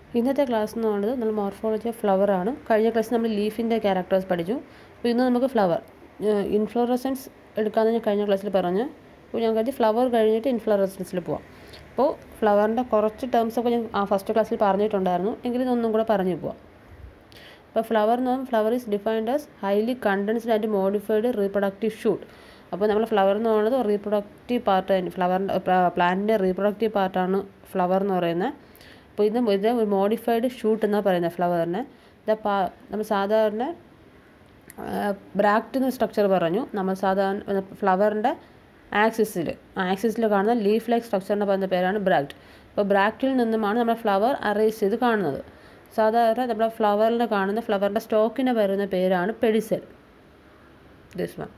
ഇന്നത്തെ ക്ലാസ് എന്ന് പറയുന്നത് നമ്മൾ മോർഫോളജി ഓഫ് ഫ്ലവർ ആണ് കഴിഞ്ഞ ക്ലാസ്സിൽ നമ്മൾ ലീഫിൻ്റെ ക്യാരക്ടേഴ്സ് പഠിച്ചു അപ്പോൾ ഇന്ന് നമുക്ക് ഫ്ലവർ ഇൻഫ്ലോറസൻസ് എടുക്കാമെന്ന് ഞാൻ കഴിഞ്ഞ ക്ലാസ്സിൽ പറഞ്ഞു അപ്പോൾ ഞാൻ കരുതി ഫ്ലവർ കഴിഞ്ഞിട്ട് ഇൻഫ്ലോറസൻസിൽ പോവാം അപ്പോൾ ഫ്ലവറിൻ്റെ കുറച്ച് ടേംസ് ഒക്കെ ഞാൻ ആ ഫസ്റ്റ് ക്ലാസ്സിൽ പറഞ്ഞിട്ടുണ്ടായിരുന്നു എങ്കിലും ഇതൊന്നും കൂടെ പറഞ്ഞു പോവാം അപ്പോൾ ഫ്ലവർ എന്ന് പറഞ്ഞാൽ flower is defined as highly condensed and modified reproductive shoot അപ്പോൾ നമ്മൾ ഫ്ലവർ എന്ന് പറയുന്നത് റീപ്രൊഡക്റ്റീവ് പാർട്ട് തന്നെ ഫ്ലവറിൻ്റെ പ്ലാന്റിൻ്റെ റീപ്രൊഡക്റ്റീവ് പാർട്ടാണ് ഫ്ലവർ എന്ന് പറയുന്നത് അപ്പോൾ ഇത് ഇത് ഒരു മോഡിഫൈഡ് ഷൂട്ട് എന്നാണ് പറയുന്നത് ഫ്ലവറിനെ ഇത് പാ നമ്മൾ സാധാരണ ബ്രാക്റ്റ് എന്ന സ്ട്രക്ചർ പറഞ്ഞു നമ്മൾ സാധാരണ ഫ്ലവറിൻ്റെ ആക്സിസിൽ ആക്സിസിൽ കാണുന്ന ലീഫ് ലൈക്ക് സ്ട്രക്ചറിനെ പറയുന്ന പേരാണ് ബ്രാക്റ്റ് അപ്പോൾ ബ്രാക്റ്റിൽ നിന്നുമാണ് നമ്മൾ ഫ്ലവർ അറേസ് ചെയ്ത് കാണുന്നത് സാധാരണ നമ്മുടെ ഫ്ലവറിൽ കാണുന്ന ഫ്ലവറിൻ്റെ സ്റ്റോക്കിന് വരുന്ന പേരാണ് pedicel this one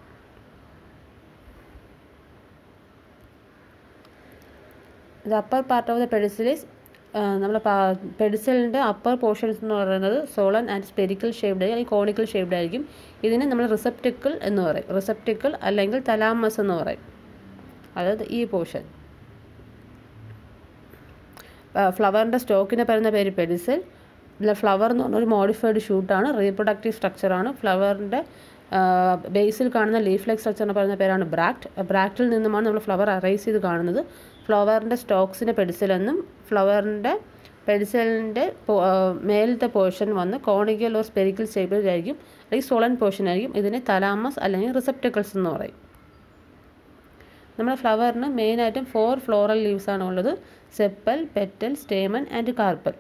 the upper part of the pedicels നമ്മുടെ പെഡിസലിൻ്റെ അപ്പർ പോർഷൻസ് എന്ന് പറയുന്നത് സോളൻ ആൻഡ് സ്പെരിക്കൽ ഷേപ്ഡ് അല്ലെങ്കിൽ കോണിക്കൽ ഷേപ്ഡ് ആയിരിക്കും ഇതിനെ നമ്മൾ റിസപ്റ്റിക്കിൾ എന്ന് പറയും റിസപ്റ്റിക്കിൾ അല്ലെങ്കിൽ തലാമസ് എന്ന് പറയും അതായത് ഈ പോർഷൻ ഫ്ലവറിൻ്റെ സ്റ്റോക്കിനെ പറയുന്ന പേര് പെഡിസൽ ഫ്ലവർ എന്ന് പറഞ്ഞ ഒരു മോഡിഫൈഡ് ഷൂട്ടാണ് റീപ്രൊഡക്റ്റീവ് സ്ട്രക്ചറാണ് ഫ്ലവറിൻ്റെ ബേസിൽ കാണുന്ന ലീഫ് ലൈക്ക് സ്ട്രക്ചറിനെ പറയുന്ന പേരാണ് ബ്രാക്ട് ബ്രാക്റ്റിൽ നിന്നുമാണ് നമ്മൾ ഫ്ലവർ അറേസ് ചെയ്ത് കാണുന്നത് ഫ്ലവറിൻ്റെ സ്റ്റോക്സിൻ്റെ പെഡിസലെന്നും ഫ്ലവറിൻ്റെ പെഡിസലിൻ്റെ മേലത്തെ പോർഷൻ വന്ന് കോണിക്കൽ ഓർ സ്പെരിക്കൽ ഷേപ്പിലായിരിക്കും അല്ലെങ്കിൽ സോളൻ പോർഷൻ ആയിരിക്കും ഇതിനെ തലാമസ് അല്ലെങ്കിൽ റിസപ്റ്റിക്കിൾസ് എന്ന് പറയും നമ്മുടെ ഫ്ലവറിന് മെയിനായിട്ടും ഫോർ ഫ്ലോറൽ ലീവ്സ് ആണ് ഉള്ളത് sepal petal stamen and carpel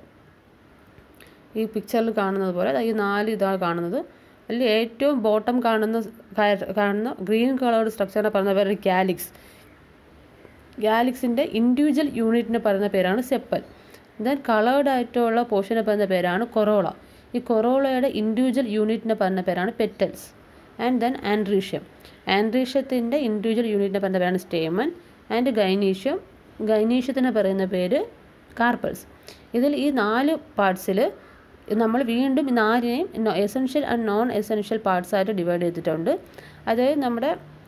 ഈ പിക്ചറിൽ കാണുന്നത് പോലെ ഈ നാല് ഇതാണ് കാണുന്നത് അതിൽ ഏറ്റവും ബോട്ടം കാണുന്ന കാണുന്ന ഗ്രീൻ കളേർഡ് സ്ട്രക്ചറിനെ പറയുന്ന പേര് ഗാലിക്സ് ഗാലിക്സിൻ്റെ ഇൻഡിവിജ്വൽ യൂണിറ്റിന് പറയുന്ന പേരാണ് സെപ്പൽ ദെൻ കളേർഡ് ആയിട്ടുള്ള പോർഷനെ പറയുന്ന പേരാണ് കൊറോള ഈ കൊറോളയുടെ ഇൻഡിവിജ്വൽ യൂണിറ്റിന് പറയുന്ന പേരാണ് പെറ്റൽസ് ആൻഡ് ദെൻ ആൻഡ്രീഷ്യം ആൻഡ്രീഷ്യത്തിൻ്റെ ഇൻഡിവിജ്വൽ യൂണിറ്റിനെ പറയുന്ന പേരാണ് സ്റ്റേമൻ ആൻഡ് ഗൈനീഷ്യം ഗൈനീഷ്യത്തിന് പറയുന്ന പേര് കാർപ്പൽസ് ഇതിൽ ഈ നാല് പാർട്സിൽ നമ്മൾ വീണ്ടും ഈ നാലിനെയും essential and non essential parts ആയിട്ട് ഡിവൈഡ് ചെയ്തിട്ടുണ്ട് അതായത് നമ്മുടെ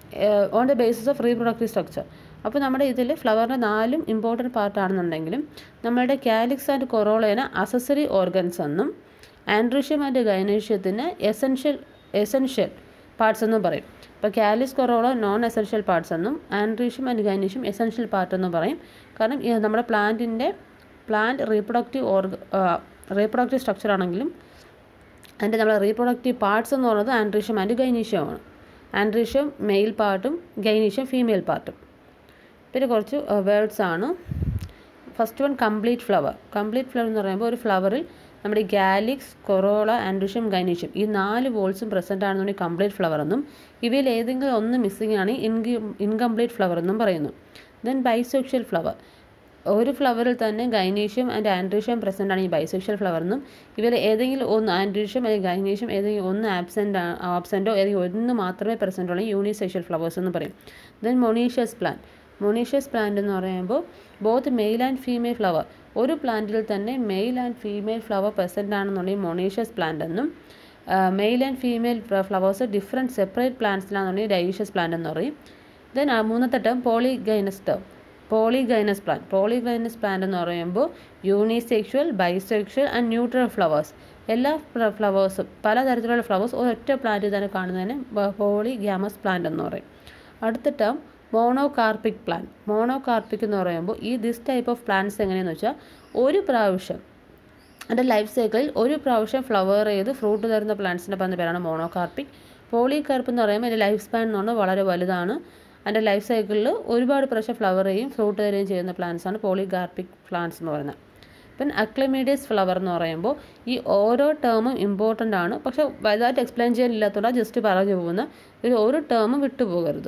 on the basis of reproductive structure അപ്പോൾ നമ്മുടെ ഇതിൽ ഫ്ലവറിൻ്റെ നാലും ഇമ്പോർട്ടൻറ്റ് പാർട്ടാണെന്നുണ്ടെങ്കിലും നമ്മളുടെ കാലിക്സ് ആൻഡ് കൊറോളേനെ അസസറി ഓർഗൻസ് എന്നും ആൻഡ്രീഷ്യം ആൻഡ് ഗൈനേഷ്യത്തിന് എസെൻഷ്യൽ എസെൻഷ്യൽ പാർട്സ് എന്നും പറയും ഇപ്പോൾ calyx corolla non essential parts എന്നും androecium and gynoecium essential part എന്നും പറയും കാരണം നമ്മുടെ പ്ലാന്റിൻ്റെ പ്ലാന്റ് റീപ്രൊഡക്റ്റീവ് ഓർഗ റീപ്രൊഡക്റ്റീവ് സ്ട്രക്ചർ ആണെങ്കിലും അതിൻ്റെ നമ്മുടെ റീപ്രൊഡക്റ്റീവ് പാർട്സ് എന്ന് പറയുന്നത് ആൻഡ്രീഷ്യം ആൻഡ് ഗൈനീഷ്യമാണ് ആൻഡ്രീഷ്യം മെയിൽ പാർട്ടും ഗൈനീഷ്യം ഫീമെയിൽ പാർട്ടും പിന്നെ കുറച്ച് വേർഡ്സ് ആണ് first one complete flower complete flower എന്ന് പറയുമ്പോൾ ഒരു ഫ്ലവറിൽ നമ്മുടെ ഗാലിക്സ് കൊറോള ആൻഡ്രീഷ്യം ഗൈനീഷ്യം ഈ നാല് വോൾസും പ്രസൻ്റ് ആണെന്നുണ്ടെങ്കിൽ കംപ്ലീറ്റ് ഫ്ലവർ എന്നും ഇവയിൽ ഏതെങ്കിലും ഒന്ന് മിസ്സിംഗ് ആണ് ഇൻകി ഇൻകംപ്ലീറ്റ് ഫ്ലവർ എന്നും പറയുന്നു ദെൻ ബൈസെക്ഷൽ ഫ്ലവർ ഒരു ഫ്ലവറിൽ തന്നെ ഗൈനീഷ്യം ആൻഡ് ആൻഡ്രീഷ്യം പ്രസൻ്റ് ആണ് ഈ ബൈസെക്ഷൽ ഫ്ലവർ എന്നും ഇവർ ഏതെങ്കിലും ഒന്ന് ആൻഡ്രീഷ്യം അല്ലെങ്കിൽ ഗൈനീഷ്യം ഏതെങ്കിലും ഒന്ന് ആബ്സെൻ്റ് ആബ്സെൻറ്റോ ഏതെങ്കിലും ഒന്ന് മാത്രമേ പ്രസൻ്റ് ഉള്ളൂ യൂണിസെക്ഷൽ ഫ്ലവേഴ്സ് എന്ന് പറയും then monoecious plant monoecious plant എന്ന് പറയുമ്പോൾ both male and female flower ഒരു പ്ലാന്റിൽ തന്നെ male and female flower present ആണെന്നുണ്ടെങ്കിൽ മൊണീഷ്യസ് പ്ലാന്റ് എന്നും male and female flowers different separate പ്ലാന്റ്സിലാണെന്നുണ്ടെങ്കിൽ ഡൈഷ്യസ് പ്ലാന്റ് എന്ന് പറയും ദെൻ മൂന്നത്തെ term polygynous term polygynous plant polygynous plant എന്ന് പറയുമ്പോൾ unisexual bisexual and neutral flowers എല്ലാ ഫ്ലവേഴ്സും പലതരത്തിലുള്ള ഫ്ലവേഴ്സ് ഒരൊറ്റ പ്ലാന്റിൽ തന്നെ കാണുന്നതിന് പോളിഗ്യാമസ് പ്ലാന്റ് എന്ന് പറയും അടുത്ത ടേം മോണോകാർപ്പിക് പ്ലാന്റ് മോണോകാർപ്പിക് എന്ന് പറയുമ്പോൾ ഈ ദിസ് ടൈപ്പ് ഓഫ് പ്ലാന്റ്സ് എങ്ങനെയാണെന്ന് വെച്ചാൽ ഒരു പ്രാവശ്യം അതിൻ്റെ ലൈഫ് സൈക്കിളിൽ ഒരു പ്രാവശ്യം ഫ്ലവർ ചെയ്ത് ഫ്രൂട്ട് തരുന്ന പ്ലാന്റ്സിൻ്റെ പറഞ്ഞ പേരാണ് മോണോകാർപ്പിക് പോളികാർപ്പ് എന്ന് പറയുമ്പോൾ അതിൻ്റെ ലൈഫ് സ്പാൻ എന്ന് പറഞ്ഞാൽ വളരെ വലുതാണ് അതിൻ്റെ ലൈഫ് സൈക്കിളിൽ ഒരുപാട് പ്രാവശ്യം ഫ്ലവർ ചെയ്യും ഫ്രൂട്ട് തരുകയും ചെയ്യുന്ന പ്ലാന്റ്സ് ആണ് പോളികാർപ്പിക് പ്ലാന്റ്സ് എന്ന് പറയുന്നത് പിന്നെ അക്ലമീഡിയസ് ഫ്ലവർ എന്ന് പറയുമ്പോൾ ഈ ഓരോ ടേമും ഇമ്പോർട്ടൻ്റ് ആണ് പക്ഷേ വലുതായിട്ട് എക്സ്പ്ലെയിൻ ചെയ്യാനില്ലാത്തതുകൊണ്ട് ജസ്റ്റ് പറഞ്ഞു പോകുന്ന ഇതിൽ ഒരു ടേമും വിട്ടുപോകരുത്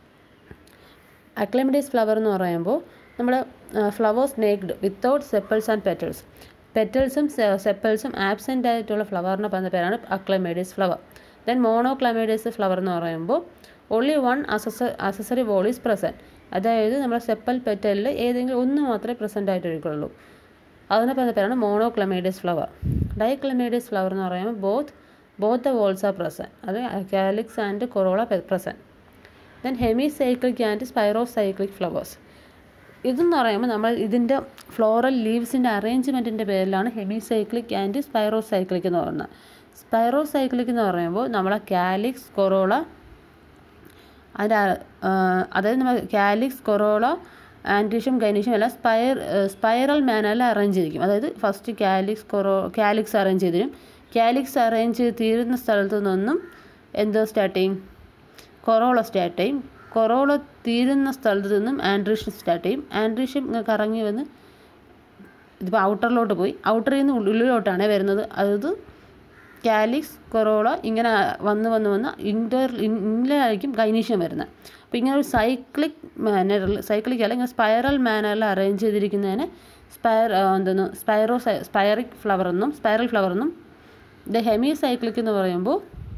അക്ലമിഡീസ് ഫ്ലവർ എന്ന് പറയുമ്പോൾ നമ്മൾ flowers naked without sepals and petals പെറ്റൽസും സെപ്പിൾസും ആബ്സെൻ്റ് ആയിട്ടുള്ള ഫ്ലവറിനെ പറയുന്ന പേരാണ് achlamydeous flower then monochlamydeous flower എന്ന് പറയുമ്പോൾ ഓൺലി വൺ അസസ അസസറി വോൾ ഈസ് പ്രസൻറ്റ് അതായത് നമ്മുടെ സെപ്പൽ പെറ്റലിൽ ഏതെങ്കിലും ഒന്ന് മാത്രമേ പ്രസൻ്റ് ആയിട്ടിരിക്കുള്ളൂ അതിനെ പറയുന്ന പേരാണ് മോണോക്ലമേഡീസ് ഫ്ലവർ ഡൈക്ലമേഡീസ് ഫ്ലവർ എന്ന് പറയുമ്പോൾ both both the whorls are present അത് calyx and corolla present then hemi cyclic and spiro cyclic flowers ഇതെന്ന് പറയുമ്പോൾ നമ്മൾ ഇതിൻ്റെ ഫ്ലോറൽ ലീവ്സിൻ്റെ അറേഞ്ച്മെൻറ്റിൻ്റെ പേരിലാണ് ഹെമിസൈക്ലിക് ആൻഡ് സ്പൈറോസൈക്ലിക് എന്ന് പറയുന്നത് സ്പൈറോസൈക്ലിക് എന്ന് പറയുമ്പോൾ നമ്മളെ കാലിക്സ് കൊറോള അതിൻ്റെ അതായത് നമ്മൾ കാലിക്സ് കൊറോള ആൻറ്റീഷ്യം ഗൈനീഷ്യം എല്ലാം സ്പൈർ സ്പൈറൽ മാനറിൽ അറേഞ്ച് ചെയ്തിരിക്കും അതായത് ഫസ്റ്റ് കാലിക്സ് കൊറോ കാലിക്സ് അറേഞ്ച് ചെയ്തിരും കാലിക്സ് അറേഞ്ച് ചെയ്ത് തീരുന്ന സ്ഥലത്തു നിന്നും എന്തോ സ്റ്റാർട്ട് ചെയ്യും കൊറോള സ്റ്റാർട്ട് ചെയ്യും കൊറോള തീരുന്ന സ്ഥലത്ത് നിന്നും ആൻഡ്രീഷ്യം സ്റ്റാർട്ട് ചെയ്യും ആൻഡ്രീഷ്യം ഇങ്ങനെ കറങ്ങി വന്ന് ഇതിപ്പോൾ ഔട്ടറിലോട്ട് പോയി ഔട്ടറിൽ നിന്ന് ഉള്ളിലോട്ടാണ് വരുന്നത് അത് കാലിക്സ് കൊറോള ഇങ്ങനെ വന്ന് വന്ന് വന്ന് ഇൻഡോർ ഇന്നിലായിരിക്കും ഗൈനീഷ്യം വരുന്നത് അപ്പോൾ ഇങ്ങനെ ഒരു സൈക്ലിക് മാനറിൽ സൈക്ലിക് അല്ല ഇങ്ങനെ സ്പൈറൽ മാനറിൽ അറേഞ്ച് ചെയ്തിരിക്കുന്നതിന് സ്പയർ എന്തെന്ന് സ്പൈറോ സ്പൈറിക് ഫ്ലവർ എന്നും സ്പൈറൽ ഫ്ലവർ എന്നും ഇത് ഹെമി സൈക്ലിക് എന്ന് പറയുമ്പോൾ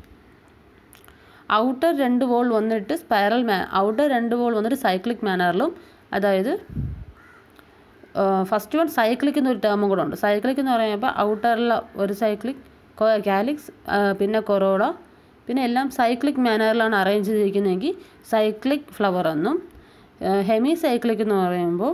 ഔട്ടർ രണ്ട് വോൾ വന്നിട്ട് സ്പൈറൽ മാ ഔട്ടർ രണ്ട് വോൾ വന്നിട്ട് സൈക്ലിക് മാനറിലും അതായത് ഫസ്റ്റ് വൺ സൈക്ലിക് എന്നൊരു ടേമും കൂടെ ഉണ്ട് സൈക്ലിക് എന്ന് പറയുമ്പോൾ ഔട്ടറിലെ ഒരു സൈക്ലിക് കാലിക്സ് പിന്നെ കൊറോള പിന്നെ എല്ലാം സൈക്ലിക് മാനറിലാണ് അറേഞ്ച് ചെയ്തിരിക്കുന്നതെങ്കിൽ സൈക്ലിക് ഫ്ലവർ എന്നും ഹെമി സൈക്ലിക് എന്ന് പറയുമ്പോൾ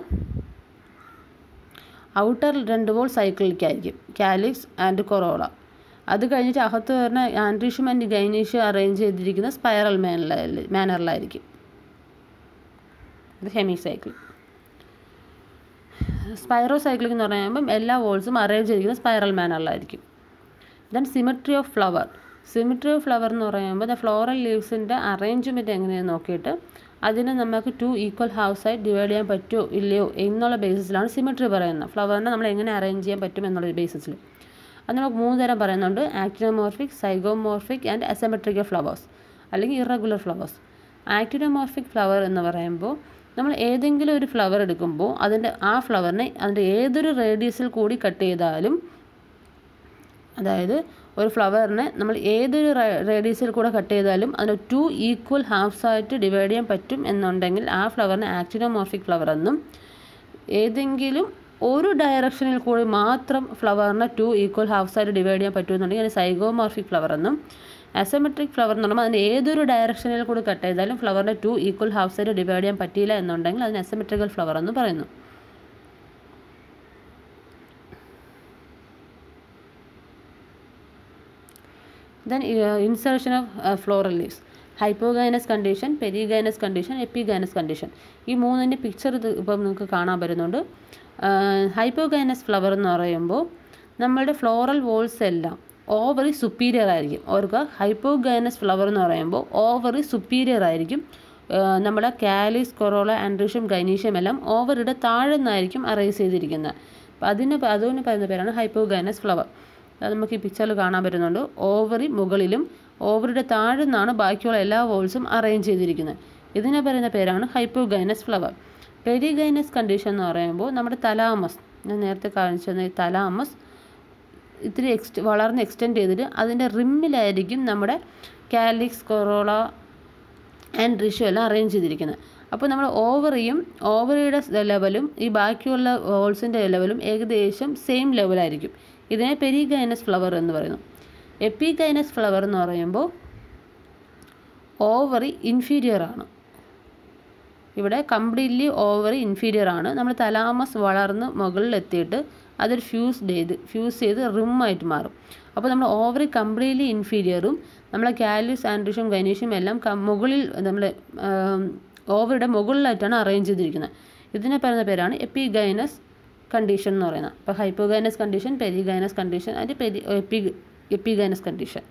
ഔട്ടർ രണ്ട് വോൾ സൈക്ലിക് ആയിരിക്കും കാലിക്സ് ആൻഡ് കൊറോള അത് കഴിഞ്ഞിട്ട് അകത്ത് വരുന്ന ആൻഡ്രീഷ്യം ആൻഡ് ഗൈനീഷ്യം അറേഞ്ച് ചെയ്തിരിക്കുന്ന സ്പൈറൽ മാനറിൽ മാനറിലായിരിക്കും ഇത് ഹെമി സൈക്കിൾ സ്പൈറോ സൈക്ലിക് എന്ന് പറയുമ്പം എല്ലാ വോൾസും അറേഞ്ച് ചെയ്തിരിക്കുന്ന സ്പൈറൽ മാനറിലായിരിക്കും then symmetry of flower symmetry of flower എന്ന് പറയുമ്പോൾ ദ ഫ്ലോറൽ ലീവ്സിൻ്റെ അറേഞ്ച്മെൻറ്റ് എങ്ങനെയാണെന്ന് നോക്കിയിട്ട് അതിനെ നമുക്ക് ടു ഈക്വൽ ഹൗസ് ആയിട്ട് ഡിവൈഡ് ചെയ്യാൻ പറ്റുമോ ഇല്ലയോ എന്നുള്ള ബേസിസിലാണ് സിമെട്രി പറയുന്നത് ഫ്ലവറിനെ നമ്മൾ എങ്ങനെ അറേഞ്ച് ചെയ്യാൻ പറ്റും എന്നുള്ള ബേസിസിൽ അത് നമുക്ക് മൂന്ന് തരം പറയുന്നുണ്ട് actinomorphic zygomorphic and asymmetrical flowers അല്ലെങ്കിൽ ഇറഗുലർ ഫ്ലവേഴ്സ് ആക്ടിനോമോർഫിക് ഫ്ലവർ എന്ന് പറയുമ്പോൾ നമ്മൾ ഏതെങ്കിലും ഒരു ഫ്ലവർ എടുക്കുമ്പോൾ അതിൻ്റെ ആ ഫ്ലവറിനെ അതിൻ്റെ ഏതൊരു റേഡിയസിൽ കൂടി കട്ട് ചെയ്താലും അതായത് ഒരു ഫ്ലവറിനെ നമ്മൾ ഏതൊരു റേഡിയസിൽ കൂടെ കട്ട് ചെയ്താലും അതിന് ടു ഈക്വൽ ഹാഫ്സ് ആയിട്ട് ഡിവൈഡ് ചെയ്യാൻ പറ്റും എന്നുണ്ടെങ്കിൽ ആ ഫ്ലവറിനെ ആക്ടിനോമോർഫിക് ഫ്ലവർ എന്നും ഏതെങ്കിലും ഒരു ഡയറക്ഷനിൽ കൂടി മാത്രം ഫ്ലവറിനെ ടു ഈക്വൽ ഹാഫ്സ് ആയിട്ട് ഡിവൈഡ് ചെയ്യാൻ പറ്റുമെന്നുണ്ടെങ്കിൽ അതിന് സൈഗോമോർഫിക് ഫ്ലവർ എന്നും അസമെട്രിക് ഫ്ലവർ എന്ന് പറയുമ്പോൾ അതിന് ഏതൊരു ഡയറക്ഷനിൽ കൂടി കട്ട് ചെയ്താലും ഫ്ലവറിനെ ടു ഈക്വൽ ഹാഫ്സ് ആയിട്ട് ഡിവൈഡ് ചെയ്യാൻ പറ്റിയില്ല എന്നുണ്ടെങ്കിൽ അതിന് അസമെട്രിക്കൽ ഫ്ലവർ എന്ന് പറയുന്നു then insertion of floral leaves hypogynous condition perigynous condition epigynous condition ഈ മൂന്നിൻ്റെ പിക്ചർ ഇത് ഇപ്പം നിങ്ങൾക്ക് കാണാൻ പറ്റുന്നുണ്ട് ഹൈപ്പോഗൈനസ് ഫ്ലവർ എന്ന് പറയുമ്പോൾ നമ്മളുടെ ഫ്ലോറൽ വോൾസ് എല്ലാം ഓവറി സുപ്പീരിയർ ആയിരിക്കും ഓർക്ക് ഹൈപ്പോഗൈനസ് ഫ്ലവർ എന്ന് പറയുമ്പോൾ ഓവറി സുപ്പീരിയർ ആയിരിക്കും നമ്മുടെ കാലിസ് കൊറോള ആൻഡ്രീഷ്യം ഗൈനീഷ്യം എല്ലാം ഓവറിയുടെ താഴെ നിന്നായിരിക്കും അറേസ് ചെയ്തിരിക്കുന്നത് അപ്പം അതിന് അതുകൊണ്ട് പറയുന്ന പേരാണ് ഹൈപ്പോഗൈനസ് ഫ്ലവർ അത് നമുക്ക് ഈ പിക്ചറിൽ കാണാൻ പറ്റുന്നുണ്ട് ഓവറി മുകളിലും ഓവറിയുടെ താഴെ നിന്നാണ് ബാക്കിയുള്ള എല്ലാ വോൾസും അറേഞ്ച് ചെയ്തിരിക്കുന്നത് ഇതിനെ പറയുന്ന പേരാണ് ഹൈപ്പോഗൈനസ് ഫ്ലവർ പെരിഗൈനസ് കണ്ടീഷൻ എന്ന് പറയുമ്പോൾ നമ്മുടെ തലാമസ് ഞാൻ നേരത്തെ കാണിച്ചു തന്ന ഈ തലാമസ് ഇത്തിരി എക്സ്റ്റ് വളർന്ന് എക്സ്റ്റെൻഡ് ചെയ്തിട്ട് അതിൻ്റെ റിമ്മിലായിരിക്കും നമ്മുടെ കാലിക്സ് കൊറോള ആൻഡ് റിഷു എല്ലാം അറേഞ്ച് ചെയ്തിരിക്കുന്നത് അപ്പോൾ നമ്മൾ ഓവറിയും ഓവറിയുടെ ലെവലും ഈ ബാക്കിയുള്ള വോൾസിൻ്റെ ലെവലും ഏകദേശം സെയിം ലെവലായിരിക്കും ഇതിനെ പെരിഗൈനസ് ഫ്ലവർ എന്ന് പറയുന്നു എപ്പിഗൈനസ് ഫ്ലവർ എന്ന് പറയുമ്പോൾ ഓവറി ഇൻഫീരിയർ ആണ് ഇവിടെ കംപ്ലീറ്റ്ലി ഓവറി ഇൻഫീരിയർ ആണ് നമ്മൾ തലാമസ് വളർന്ന് മുകളിലെത്തിയിട്ട് അതൊരു ഫ്യൂസ് ചെയ്ത് ഫ്യൂസ് ചെയ്ത് റിമ്മായിട്ട് മാറും അപ്പോൾ നമ്മൾ ഓവറി കംപ്ലീറ്റ്ലി ഇൻഫീരിയറും നമ്മളെ കാലിസ് ആൻഡ്രീഷ്യം ഗൈനീഷ്യം എല്ലാം മുകളിൽ നമ്മൾ ഓവറിയുടെ മുകളിലായിട്ടാണ് അറേഞ്ച് ചെയ്തിരിക്കുന്നത് ഇതിനെ പറയുന്ന പേരാണ് എപ്പിഗൈനസ് കണ്ടീഷൻ എന്ന് പറയുന്നത് അപ്പോൾ ഹൈപ്പോഗൈനസ് കണ്ടീഷൻ പെരിഗൈനസ് കണ്ടീഷൻ അതിൻ്റെ peri epi epigynous condition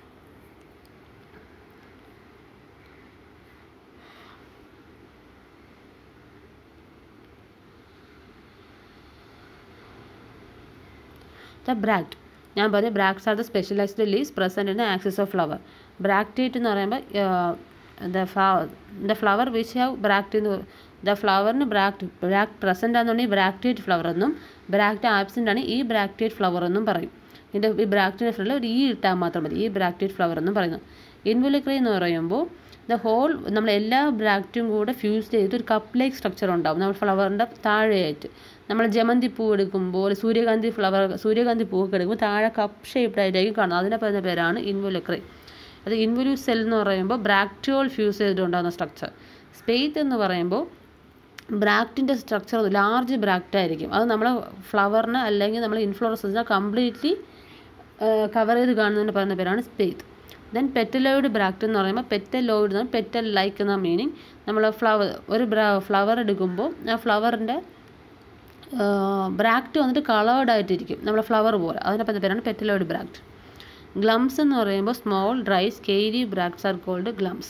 the bract ഞാൻ പറഞ്ഞു bracts are the specialised leaves present in the axis of flower bracteate എന്ന് പറയുമ്പോൾ the the flower which have bract എന്ന് ദ ഫ്ലവറിന് ബ്രാക്ട് ബ്രാക്ട് പ്രസൻ്റ് ആണെന്നുണ്ടെങ്കിൽ bracteate flower എന്നും bract absent ആണ് ഈ ബ്രാക്ടേറ്റ് ഫ്ലവർ എന്നും പറയും ഇതിൻ്റെ ഈ ബ്രാക്ടേറ്റ് ഫ്ലവറിൽ ഒരു ഈ ഇട്ടാൽ മാത്രം മതി ഈ ബ്രാക്ടേറ്റ് ഫ്ലവർ എന്നും പറയുന്നു ഇൻവുലിക്രി എന്ന് പറയുമ്പോൾ ദ ഹോൾ നമ്മൾ എല്ലാ ബ്രാക്റ്റും കൂടെ ഫ്യൂസ് ചെയ്ത് ഒരു കപ്പ് ലൈക്ക് സ്ട്രക്ചർ ഉണ്ടാവും നമ്മൾ ഫ്ലവറിൻ്റെ താഴെയായിട്ട് നമ്മൾ ജമന്തി പൂ എടുക്കുമ്പോൾ സൂര്യകാന്തി ഫ്ലവർ സൂര്യകാന്തി പൂവൊക്കെ എടുക്കുമ്പോൾ താഴെ കപ്പ് ഷേപ്ഡ് ആയിട്ടായിരിക്കും കാണുന്നത് അതിനെ പറയുന്ന പേരാണ് ഇൻവുലിക്രി അത് ഇൻവുലു സെൽ എന്ന് പറയുമ്പോൾ ബ്രാക്റ്റുകൾ ഫ്യൂസ് ചെയ്തിട്ടുണ്ടാകുന്ന സ്ട്രക്ചർ സ്പെയ്ത്ത് എന്ന് പറയുമ്പോൾ ബ്രാക്റ്റിൻ്റെ സ്ട്രക്ചർ ലാർജ് ബ്രാക്റ്റ് ആയിരിക്കും അത് നമ്മൾ ഫ്ലവറിനെ അല്ലെങ്കിൽ നമ്മൾ ഇൻഫ്ലോറസൻസിനെ കംപ്ലീറ്റ്ലി കവർ ചെയ്ത് കാണുന്നതിന് പറയുന്ന പേരാണ് സ്പെയ്ത്ത് ദെൻ പെറ്റലോയിഡ് ബ്രാക്റ്റ് എന്ന് പറയുമ്പോൾ പെറ്റലോയിഡ് എന്ന് പെറ്റൽ ലൈക്ക് എന്ന മീനിങ് നമ്മൾ ഫ്ലവർ ഒരു ഫ്ലവർ എടുക്കുമ്പോൾ ആ ഫ്ലവറിൻ്റെ ബ്രാക്റ്റ് വന്നിട്ട് കളേർഡ് ആയിട്ടിരിക്കും നമ്മുടെ ഫ്ലവർ പോലെ അതിനെ പറ്റുന്ന പേരാണ് പെറ്റലോയിഡ് ബ്രാക്റ്റ് ഗ്ലംസ് എന്ന് പറയുമ്പോൾ small dry scaly bracts are called glumes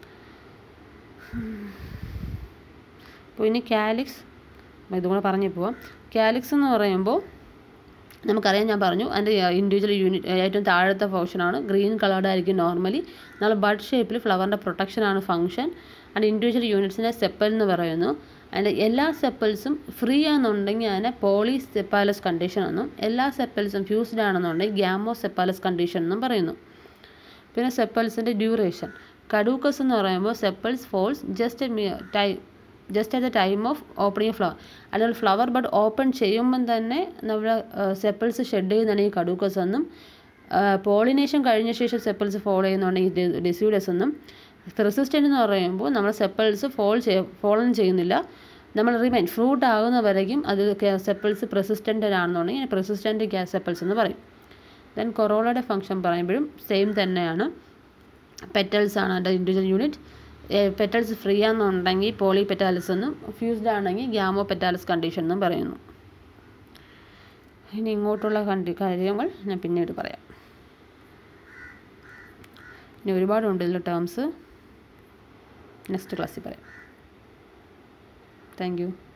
അപ്പോൾ ഇനി കാലിക്സ് ഇതും കൂടെ പറഞ്ഞു പോവാം കാലിക്സ് എന്ന് പറയുമ്പോൾ നമുക്കറിയാം ഞാൻ പറഞ്ഞു അതിൻ്റെ ഇൻഡിവിജ്വൽ യൂണിറ്റ് ഏറ്റവും താഴത്തെ പോർഷനാണ് ഗ്രീൻ കളർഡ് ആയിരിക്കും നോർമലി എന്നാൽ ബഡ് ഷേപ്പിൽ ഫ്ലവറിൻ്റെ പ്രൊട്ടക്ഷനാണ് ഫംഗ്ഷൻ ആൻഡ് ഇൻഡിവിജ്വൽ യൂണിറ്റ്സിനെ സെപ്പൽ എന്ന് പറയുന്നു അതിൻ്റെ എല്ലാ സെപ്പൽസും ഫ്രീ ആണെന്നുണ്ടെങ്കിൽ അതിനെ പോളി സെപ്പാലസ് കണ്ടീഷൻ എന്നും എല്ലാ സെപ്പൽസും ഫ്യൂസ്ഡ് ആണെന്നുണ്ടെങ്കിൽ ഗ്യാമോ സെപ്പാലസ് കണ്ടീഷൻ എന്നും പറയുന്നു പിന്നെ സെപ്പൽസിൻ്റെ ഡ്യൂറേഷൻ കഡൂക്കസ് എന്ന് പറയുമ്പോൾ സെപ്പൽസ് ഫോൾസ് ജസ്റ്റ് ടൈ just at the time of opening flower അല്ലെങ്കിൽ ഫ്ലവർ ബഡ് ഓപ്പൺ ചെയ്യുമ്പം തന്നെ നമ്മുടെ സെപ്പിൾസ് ഷെഡ് ചെയ്യുന്നതാണ് ഈ കഡൂക്കസ് എന്നും പോളിനേഷൻ കഴിഞ്ഞ ശേഷം സെപ്പിൾസ് ഫോളോ ചെയ്യുന്നുണ്ടെങ്കിൽ ഡിസ്യൂഡസ് എന്നും റെസിസ്റ്റൻ്റ് എന്ന് പറയുമ്പോൾ നമ്മൾ സെപ്പിൾസ് ഫോൾ ചെയ്യ ഫോളൻ ചെയ്യുന്നില്ല നമ്മൾ റിമൈൻ ഫ്രൂട്ട് ആകുന്നവരേക്കും അത് സെപ്പിൾസ് പ്രസിസ്റ്റൻ്റ് ആണെന്നുണ്ടെങ്കിൽ പ്രസിസ്റ്റൻ്റ് ഗ്യാസ് സെപ്പിൾസ് എന്ന് പറയും ദെൻ കൊറോളയുടെ ഫംഗ്ഷൻ പറയുമ്പോഴും സെയിം തന്നെയാണ് പെറ്റൽസ് ആണ് അതിൻ്റെ ഇൻഡിവിജ്വൽ യൂണിറ്റ് പെറ്റൽസ് ഫ്രീ ആണെന്നുണ്ടെങ്കിൽ പോളി പെറ്റാലിസ് എന്നും ഫ്യൂസ്ഡ് ആണെങ്കിൽ ഗ്യാമോ പെറ്റാലിസ് കണ്ടീഷൻ എന്നും പറയുന്നു ഇനി ഇങ്ങോട്ടുള്ള കണ്ടി കാര്യങ്ങൾ ഞാൻ പിന്നീട് പറയാം ഇനി ഒരുപാടുണ്ട് ഇതിൽ ടേംസ് നെക്സ്റ്റ് ക്ലാസ്സിൽ പറയാം താങ്ക് യു